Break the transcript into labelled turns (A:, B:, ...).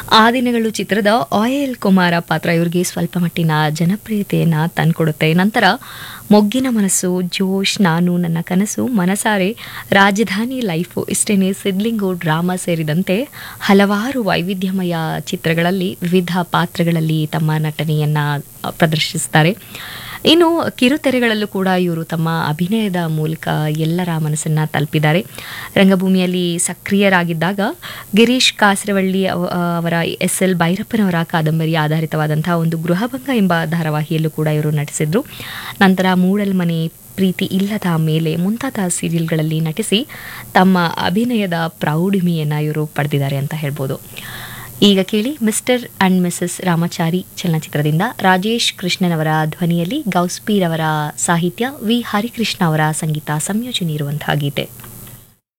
A: ಆ ದಿನಗಳು ಚಿತ್ರದ ಆಯಲ್ ಕುಮಾರ ಪಾತ್ರ ಇವರಿಗೆ ಸ್ವಲ್ಪ ಮಟ್ಟಿನ ಜನಪ್ರಿಯತೆಯನ್ನು ತಂದುಕೊಡುತ್ತೆ ನಂತರ ಮೊಗ್ಗಿನ ಮನಸ್ಸು ಜೋಶ್ ನಾನು ನನ್ನ ಕನಸು ಮನಸಾರೆ ರಾಜಧಾನಿ ಲೈಫು ಇಷ್ಟೇನೆ ಸಿದ್ಲಿಂಗು ಡ್ರಾಮಾ ಸೇರಿದಂತೆ ಹಲವಾರು ವೈವಿಧ್ಯಮಯ ಚಿತ್ರಗಳಲ್ಲಿ ವಿವಿಧ ಪಾತ್ರಗಳಲ್ಲಿ ತಮ್ಮ ನಟನೆಯನ್ನು ಪ್ರದರ್ಶಿಸ್ತಾರೆ ಇನ್ನು ಕಿರುತೆರೆಗಳಲ್ಲೂ ಕೂಡ ಇವರು ತಮ್ಮ ಅಭಿನಯದ ಮೂಲಕ ಎಲ್ಲರ ಮನಸ್ಸನ್ನು ತಲುಪಿದ್ದಾರೆ ರಂಗಭೂಮಿಯಲ್ಲಿ ಸಕ್ರಿಯರಾಗಿದ್ದಾಗ ಗಿರೀಶ್ ಕಾಸರವಳ್ಳಿ ಅವ- ಅವರ ಎಸ್ ಎಲ್ ಭೈರಪ್ಪನವರ ಕಾದಂಬರಿ ಆಧಾರಿತವಾದಂತಹ ಒಂದು ಗೃಹಭಂಗ ಎಂಬ ಧಾರಾವಾಹಿಯಲ್ಲೂ ಕೂಡ ಇವರು ನಟಿಸಿದ್ರು ನಂತರ ಮೂಡಲ್ಮನೆ ಪ್ರೀತಿ ಇಲ್ಲದ ಮೇಲೆ ಮುಂತಾದ ಸೀರಿಯಲ್ಗಳಲ್ಲಿ ನಟಿಸಿ ತಮ್ಮ ಅಭಿನಯದ ಪ್ರೌಢಿಮೆಯನ್ನು ಇವರು ಪಡೆದಿದ್ದಾರೆ ಅಂತ ಹೇಳ್ಬೋದು ಈಗ ಕೇಳಿ ಮಿಸ್ಟರ್ ಅಂಡ್ ಮಿಸಸ್ ರಾಮಾಚಾರಿ ಚಲನಚಿತ್ರದಿಂದ ರಾಜೇಶ್ ಕೃಷ್ಣನ್ ಅವರ ಧ್ವನಿಯಲ್ಲಿ ಗೌಸ್ಪೀರ್ ಅವರ ಸಾಹಿತ್ಯ ವಿ ಹರಿಕೃಷ್ಣ ಅವರ ಸಂಗೀತ ಸಂಯೋಜನೆ ಇರುವಂತಹ ಗೀತೆ